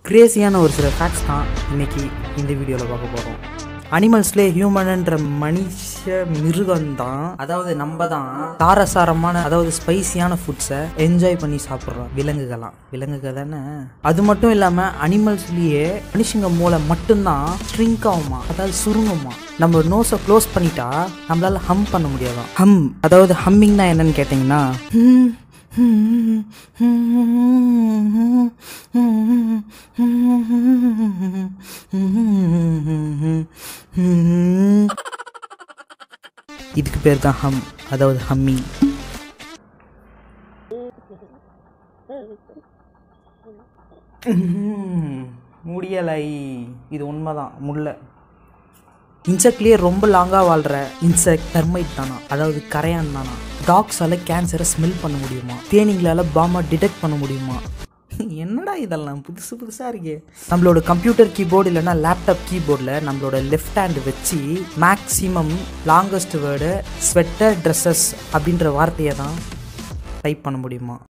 கிரேசியான ஒரு சில ஃபேக்ட்ஸ் தான் இன்னைக்கு இந்த வீடியோவில் பார்க்க போகிறோம் அனிமல்ஸ்லேயே ஹியூமன்ன்ற மனுஷ மிருகம் தான் அதாவது நம்ம தான் தாரசாரமான அதாவது ஸ்பைசியான ஃபுட்ஸை என்ஜாய் பண்ணி சாப்பிட்றோம் விலங்குகளாம் விலங்குகள் தானே அது மட்டும் இல்லாமல் அனிமல்ஸ்லேயே மனுஷங்க மூளை மட்டும்தான் ஸ்ட்ரிங்க் ஆகுமா அதாவது சுருங்குமா நம்ம நோஸை க்ளோஸ் பண்ணிட்டா நம்மளால ஹம் பண்ண முடியாதாம் ஹம் அதாவது ஹம்மிங்னா என்னன்னு கேட்டிங்கன்னா இதுக்கு பேர் தான் ஹம் அதாவது ஹம்மிங் முடியலை இது உண்மைதான் முல்லை இன்செக்ட்லேயே ரொம்ப லாங்காக வாழ்கிற இன்செக்ட் டெர்மைட் தானா அதாவது கரையான் தானா டாக்ஸால் கேன்சரை ஸ்மெல் பண்ண முடியுமா தேனீங்களால் பாமா டிடெக்ட் பண்ண முடியுமா என்னடா இதெல்லாம் புதுசு புதுசாக இருக்கே நம்மளோட கம்ப்யூட்டர் கீபோர்டு இல்லைன்னா லேப்டாப் கீபோர்டில் நம்மளோட லெஃப்ட் ஹேண்டு வச்சு maximum longest word sweater dresses அப்படின்ற வார்த்தையை தான் டைப் பண்ண முடியுமா